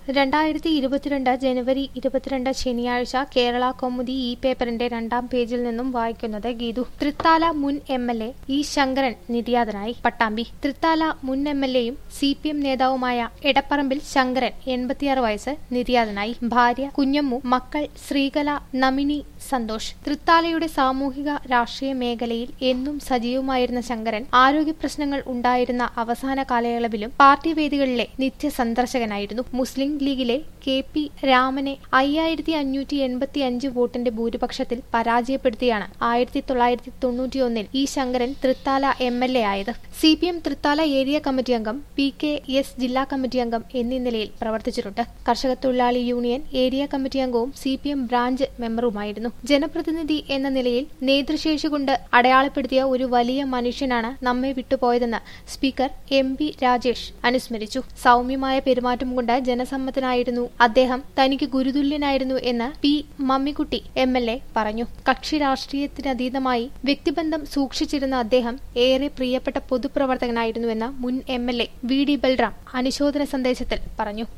രണ്ടായിരത്തി ഇരുപത്തിരണ്ട് ജനുവരി ഇരുപത്തിരണ്ട് ശനിയാഴ്ച കേരള കൗമുദി ഈ പേപ്പറിന്റെ രണ്ടാം പേജിൽ നിന്നും വായിക്കുന്നത് ഗീതു തൃത്താല മുൻ M L A E Sankaran നിര്യാതനായി പട്ടാമ്പി തൃത്താല മുൻ എം എൽ എയും സി പി എം നേതാവുമായ എടപ്പറമ്പിൽ ശങ്കരൻ എൺപത്തിയാറ് വയസ്സ് നിര്യാതനായി ഭാര്യ കുഞ്ഞമ്മു മക്കൾ ശ്രീകല നമിനി സന്തോഷ് തൃത്താലയുടെ സാമൂഹിക രാഷ്ട്രീയ മേഖലയിൽ എന്നും സജീവമായിരുന്ന ശങ്കരൻ ആരോഗ്യ പ്രശ്നങ്ങൾ ഉണ്ടായിരുന്ന അവസാന കാലയളവിലും പാർട്ടി വേദികളിലെ നിത്യ സന്ദർശകനായിരുന്നു മുസ്ലിം ലീഗിലെ കെ പി രാമനെ അയ്യായിരത്തി അഞ്ഞൂറ്റി എൺപത്തി അഞ്ച് വോട്ടിന്റെ ഭൂരിപക്ഷത്തിൽ പരാജയപ്പെടുത്തിയാണ് ആയിരത്തി തൊള്ളായിരത്തി തൊണ്ണൂറ്റിയൊന്നിൽ E Sankaran Thrithala M L A ആയത് C P M Thrithala area committee അംഗം പി കെ എസ് ജില്ലാ കമ്മിറ്റി അംഗം എന്നീ നിലയിൽ പ്രവർത്തിച്ചിട്ടുണ്ട് കർഷക തൊഴിലാളി യൂണിയൻ ഏരിയ കമ്മിറ്റി അംഗവും സി പി എം ബ്രാഞ്ച് മെമ്പറുമായിരുന്നു ജനപ്രതിനിധി എന്ന നിലയിൽ നേതൃശേഷി കൊണ്ട് അടയാളപ്പെടുത്തിയ ഒരു വലിയ മനുഷ്യനാണ് നമ്മെ വിട്ടുപോയതെന്ന് സ്പീക്കർ എം പി രാജേഷ് അനുസ്മരിച്ചു സൗമ്യമായ പെരുമാറ്റം കൊണ്ട് ജനസമ്മതനായിരുന്നു അദ്ദേഹം തനിക്ക് ഗുരുതുല്യനായിരുന്നു എന്ന് P Mammikutty M L A പറഞ്ഞു കക്ഷി രാഷ്ട്രീയത്തിനതീതമായി വ്യക്തിബന്ധം സൂക്ഷിച്ചിരുന്ന അദ്ദേഹം ഏറെ പ്രിയപ്പെട്ട പൊതുപ്രവർത്തകനായിരുന്നുവെന്ന് മുൻ M L A V D Balram അനുശോചന സന്ദേശത്തിൽ പറഞ്ഞു